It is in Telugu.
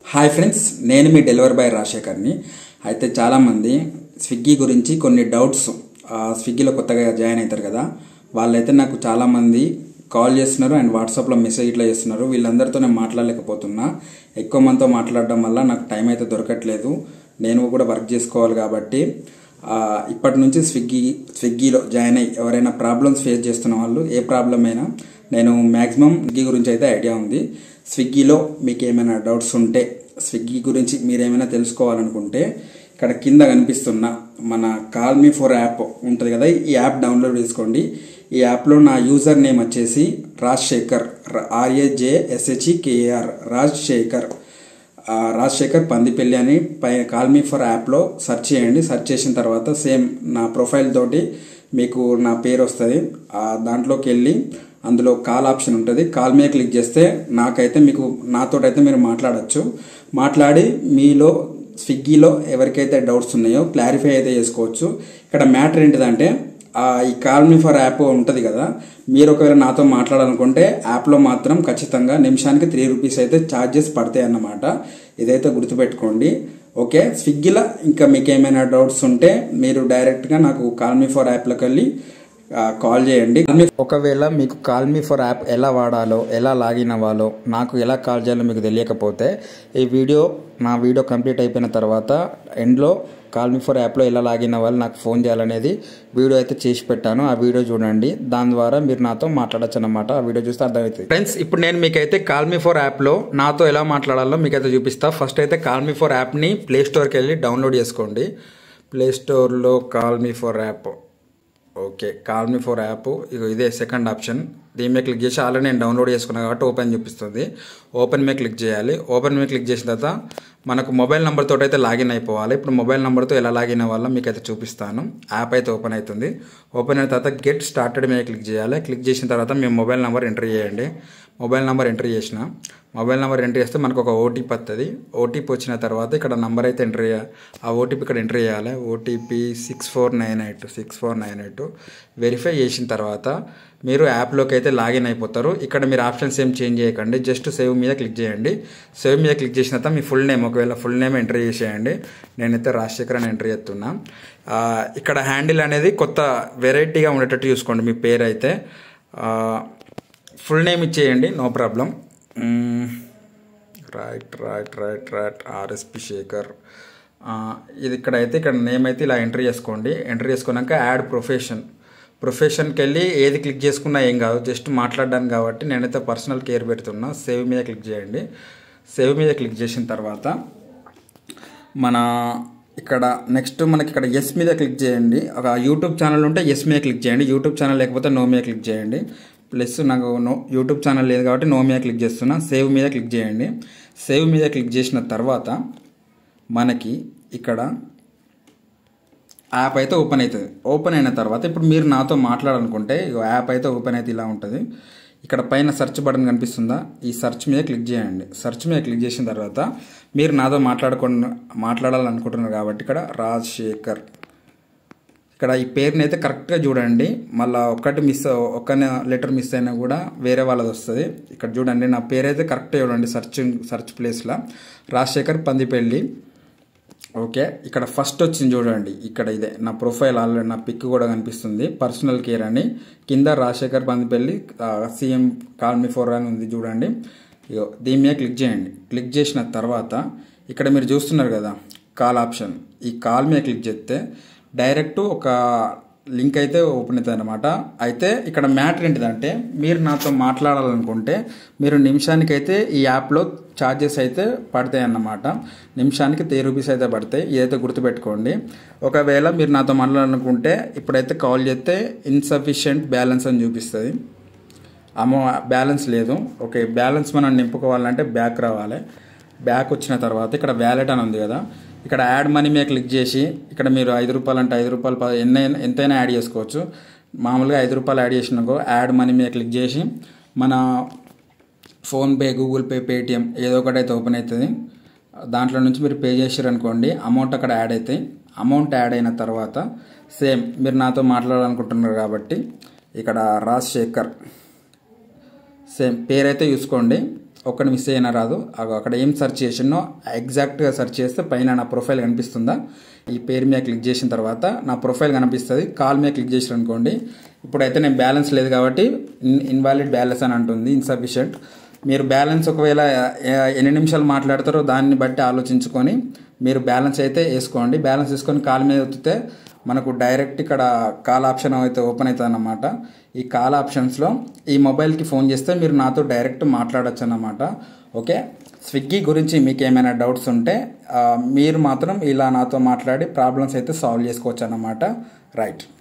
హాయ్ ఫ్రెండ్స్ నేను మీ డెలివరీ బాయ్ రాజశేఖర్ని అయితే చాలామంది స్విగ్గీ గురించి కొన్ని డౌట్స్ ఆ, స్విగ్గీలో కొత్తగా జాయిన్ అవుతారు కదా వాళ్ళైతే నాకు చాలామంది కాల్ చేస్తున్నారు అండ్ వాట్సాప్లో మెసేజ్ ఇట్లా చేస్తున్నారు వీళ్ళందరితో నేను మాట్లాడలేకపోతున్నా ఎక్కువ మందితో మాట్లాడడం వల్ల నాకు టైం అయితే దొరకట్లేదు నేను కూడా వర్క్ చేసుకోవాలి కాబట్టి ఆ, ఇప్పటి నుంచి స్విగ్గీ స్విగ్గీలో జాయిన్ అయ్యి ఎవరైనా ప్రాబ్లమ్స్ ఫేస్ చేస్తున్న వాళ్ళు ఏ ప్రాబ్లం అయినా నేను మ్యాక్సిమం స్విగ్గీ గురించి అయితే ఐడియా ఉంది స్విగ్గీలో మీకు ఏమైనా డౌట్స్ ఉంటే స్విగ్గీ గురించి మీరేమైనా తెలుసుకోవాలనుకుంటే ఇక్కడ కింద కనిపిస్తున్న మన కాల్ మీ ఫోర్ యాప్ ఉంటుంది కదా ఈ యాప్ డౌన్లోడ్ చేసుకోండి ఈ యాప్లో నా యూజర్ నేమ్ వచ్చేసి రాజశేఖర్ ఆర్ఏజేఎస్హెచ్ఈ కేఏఆర్ రాజశేఖర్ ఆ, రాజశేఖర్ పందిపెల్లి అని పై కాల్ మీ ఫర్ యాప్లో సెర్చ్ చేయండి సెర్చ్ చేసిన తర్వాత సేమ్ నా ప్రొఫైల్ తోటి మీకు నా పేరు వస్తుంది ఆ దాంట్లోకి వెళ్ళి అందులో కాల్ ఆప్షన్ ఉంటుంది కాల్ మీద క్లిక్ చేస్తే నాకైతే మీకు నాతోటైతే మీరు మాట్లాడచ్చు మాట్లాడి మీలో స్విగ్గీలో ఎవరికైతే డౌట్స్ ఉన్నాయో క్లారిఫై అయితే చేసుకోవచ్చు ఇక్కడ మ్యాటర్ ఏంటిదంటే ఆ, ఈ కాల్ మీ ఫర్ యాప్ ఉంటుంది కదా మీరు ఒకవేళ నాతో మాట్లాడాలనుకుంటే యాప్లో మాత్రం ఖచ్చితంగా నిమిషానికి త్రీ రూపీస్ అయితే ఛార్జెస్ పడతాయి అన్నమాట ఇదైతే గుర్తుపెట్టుకోండి ఓకే స్విగ్గీలో ఇంకా మీకు ఏమైనా డౌట్స్ ఉంటే మీరు డైరెక్ట్గా నాకు కాల్ మీ ఫర్ యాప్లోకి వెళ్ళి ఆ, కాల్ చేయండి ఒకవేళ మీకు కాల్ మీ ఫర్ యాప్ ఎలా వాడాలో ఎలా లాగిన్ అవ్వాలో నాకు ఎలా కాల్ చేయాలో మీకు తెలియకపోతే ఈ వీడియో నా వీడియో కంప్లీట్ అయిపోయిన తర్వాత ఎండ్లో కాల్ మీ ఫర్ యాప్లో ఎలా లాగిన్ అవ్వాలి నాకు ఫోన్ చేయాలనేది వీడియో అయితే చేసి పెట్టాను ఆ వీడియో చూడండి దాని ద్వారా మీరు నాతో మాట్లాడచ్చు అనమాట ఆ వీడియో చూస్తే అర్థమవుతుంది ఫ్రెండ్స్ ఇప్పుడు నేను మీకైతే కాల్ మీ ఫర్ యాప్లో నాతో ఎలా మాట్లాడాలో మీకైతే చూపిస్తా ఫస్ట్ అయితే కాల్ మీ ఫర్ యాప్ని ప్లే స్టోర్కి వెళ్ళి డౌన్లోడ్ చేసుకోండి ప్లే స్టోర్లో call me for app okay call me for app ఇగో ఇదే సెకండ్ ఆప్షన్ దీని మీద క్లిక్ చేసి ఆల్రెడీ నేను డౌన్లోడ్ చేసుకున్నాను కాబట్టి ఓపెన్ చూపిస్తుంది ఓపెన్ మీద క్లిక్ చేయాలి ఓపెన్ మీద క్లిక్ చేసిన తర్వాత మనకు మొబైల్ నెంబర్ తోటి అయితే లాగిన్ అయిపోవాలి ఇప్పుడు మొబైల్ నెంబర్తో ఎలా లాగిన్ అవ్వాలో మీకు అయితే చూపిస్తాను యాప్ అయితే ఓపెన్ అవుతుంది ఓపెన్ అయిన తర్వాత గెట్ స్టార్టెడ్ మీద క్లిక్ చేయాలి క్లిక్ చేసిన తర్వాత మీ మొబైల్ నెంబర్ ఎంటర్ చేయండి మొబైల్ నెంబర్ ఎంటర్ చేసిన మొబైల్ నెంబర్ ఎంటర్ చేస్తే మనకు ఒక ఓటీపీ వస్తుంది ఓటీపీ వచ్చిన తర్వాత ఇక్కడ నంబర్ అయితే ఎంటర్ చేయాలి ఆ ఓటీపీ ఇక్కడ ఎంటర్ చేయాలి OTP six four nine eight six four nine eight verify చేసిన తర్వాత మీరు యాప్లోకి అయితే లాగిన్ అయిపోతారు ఇక్కడ మీరు ఆప్షన్స్ ఏం చేంజ్ చేయకండి జస్ట్ సేవ్ మీద క్లిక్ చేయండి సేవ్ మీద క్లిక్ చేసిన తర్వాత మీ ఫుల్ నేమ్ ఒకవేళ ఫుల్ నేమ్ ఎంటర్ చేసేయండి నేనైతే రాజశేఖర్ అని ఎంటర్ చేస్తున్నా ఆ, ఇక్కడ హ్యాండిల్ అనేది కొత్త వెరైటీగా ఉండేటట్టు చూసుకోండి మీ పేరు అయితే ఆ, ఫుల్ నేమ్ ఇచ్చేయండి no problem right right right right RSP Sekhar ఆ, ఇది ఇక్కడ అయితే ఇక్కడ నేమ్ అయితే ఇలా ఎంటర్ చేసుకోండి ఎంటర్ చేసుకున్నాక యాడ్ ప్రొఫెషన్ ప్రొఫెషన్కి వెళ్ళి ఏది క్లిక్ చేసుకున్నా ఏం కాదు జస్ట్ మాట్లాడడానికి కాబట్టి నేనైతే పర్సనల్ కేర్ పెడుతున్నా సేవ్ మీద క్లిక్ చేయండి సేవ్ మీద క్లిక్ చేసిన తర్వాత మన ఇక్కడ నెక్స్ట్ మనకి ఇక్కడ ఎస్ మీద క్లిక్ చేయండి ఒక యూట్యూబ్ ఛానల్ ఉంటే ఎస్ మీద క్లిక్ చేయండి యూట్యూబ్ ఛానల్ లేకపోతే నో మీద క్లిక్ చేయండి ప్లస్ నాకు నో యూట్యూబ్ ఛానల్ లేదు కాబట్టి నో మీద క్లిక్ చేస్తున్నా సేవ్ మీద క్లిక్ చేయండి సేవ్ మీద క్లిక్ చేసిన తర్వాత మనకి ఇక్కడ యాప్ అయితే ఓపెన్ అవుతుంది ఓపెన్ అయిన తర్వాత ఇప్పుడు మీరు నాతో మాట్లాడాలనుకుంటే ఇగో యాప్ అయితే ఓపెన్ అయితే ఇలా ఉంటుంది ఇక్కడ పైన సెర్చ్ బటన్ కనిపిస్తుందా ఈ సెర్చ్ మీద క్లిక్ చేయండి సెర్చ్ మీద క్లిక్ చేసిన తర్వాత మీరు నాతో మాట్లాడుకున్న మాట్లాడాలనుకుంటున్నారు కాబట్టి ఇక్కడ రాజశేఖర్ ఇక్కడ ఈ పేరుని అయితే కరెక్ట్గా చూడండి మళ్ళీ ఒక్కటి మిస్ ఒక్క లెటర్ మిస్ అయినా కూడా వేరే వాళ్ళది వస్తుంది ఇక్కడ చూడండి నా పేరు అయితే కరెక్ట్గా చూడండి సర్చ్ సర్చ్ ప్లేస్లో రాజశేఖర్ పందిపెల్లి ఓకే ఇక్కడ ఫస్ట్ వచ్చింది చూడండి ఇక్కడ ఇదే నా ప్రొఫైల్ ఆల్రెడీ నా పిక్ కూడా కనిపిస్తుంది పర్సనల్ కేర్ అని కింద రాజశేఖర్ పందిపల్లి సీఎం కాల్ మీ ఫోర్ అని ఉంది చూడండి ఇగో దీని మీద క్లిక్ చేయండి క్లిక్ చేసిన తర్వాత ఇక్కడ మీరు చూస్తున్నారు కదా కాల్ ఆప్షన్ ఈ కాల్ మీద క్లిక్ చేస్తే డైరెక్ట్ ఒక లింక్ అయితే ఓపెన్ అవుతుంది అనమాట అయితే ఇక్కడ మ్యాటర్ ఏంటిదంటే మీరు నాతో మాట్లాడాలనుకుంటే మీరు నిమిషానికి అయితే ఈ యాప్లో ఛార్జెస్ అయితే పడతాయి అన్నమాట నిమిషానికి త్రీ రూపీస్ అయితే పడతాయి ఇదైతే గుర్తుపెట్టుకోండి ఒకవేళ మీరు నాతో మాట్లాడాలనుకుంటే ఇప్పుడైతే కాల్ చేస్తే ఇన్సఫిషియెంట్ బ్యాలెన్స్ అని చూపిస్తుంది అమౌ బ్యాలెన్స్ లేదు ఓకే బ్యాలెన్స్ మనం నింపుకోవాలంటే బ్యాక్ రావాలి బ్యాక్ వచ్చిన తర్వాత ఇక్కడ వ్యాలెట్ అని ఉంది కదా ఇక్కడ యాడ్ మనీ మీద క్లిక్ చేసి ఇక్కడ మీరు ఐదు రూపాయలు అంటే ఐదు రూపాయలు ప- ఎన్నైనా ఎంతైనా యాడ్ చేసుకోవచ్చు మామూలుగా ఐదు రూపాయలు యాడ్ చేసినాకో యాడ్ మనీ మీద క్లిక్ చేసి మన ఫోన్పే గూగుల్ పే పేటిఎం ఏదో ఒకటి అయితే ఓపెన్ అవుతుంది దాంట్లో నుంచి మీరు పే చేసారు అనుకోండి అమౌంట్ అక్కడ యాడ్ అవుతాయి అమౌంట్ యాడ్ అయిన తర్వాత సేమ్ మీరు నాతో మాట్లాడాలనుకుంటున్నారు కాబట్టి ఇక్కడ రాజశేఖర్ సేమ్ పేరైతే చూసుకోండి ఒక్కటి మిస్ అయినా రాదు అగో అక్కడ ఏం సెర్చ్ చేసినో ఎగ్జాక్ట్గా సెర్చ్ చేస్తే పైన నా ప్రొఫైల్ కనిపిస్తుందా ఈ పేరు మీద క్లిక్ చేసిన తర్వాత నా ప్రొఫైల్ కనిపిస్తుంది కాల్ మీద క్లిక్ చేసారు అనుకోండి ఇప్పుడైతే నేను బ్యాలెన్స్ లేదు కాబట్టి ఇన్ ఇన్వాలిడ్ బ్యాలెన్స్ అని అంటుంది ఇన్సఫిషియంట్ మీరు బ్యాలెన్స్ ఒకవేళ ఎ- ఎన్ని నిమిషాలు మాట్లాడతారో దాన్ని బట్టి ఆలోచించుకొని మీరు బ్యాలెన్స్ అయితే వేసుకోండి బ్యాలెన్స్ వేసుకొని కాల్ మీద ఒత్తితే మనకు డైరెక్ట్ ఇక్కడ కాల్ ఆప్షన్ అయితే ఓపెన్ అవుతుంది అన్నమాట ఈ కాల్ ఆప్షన్స్లో ఈ మొబైల్కి ఫోన్ చేస్తే మీరు నాతో డైరెక్ట్ మాట్లాడచ్చు అన్నమాట ఓకే స్విగ్గీ గురించి మీకు ఏమైనా డౌట్స్ ఉంటే ఆ, మీరు మాత్రం ఇలా నాతో మాట్లాడి ప్రాబ్లమ్స్ అయితే సాల్వ్ చేసుకోవచ్చు అన్నమాట రైట్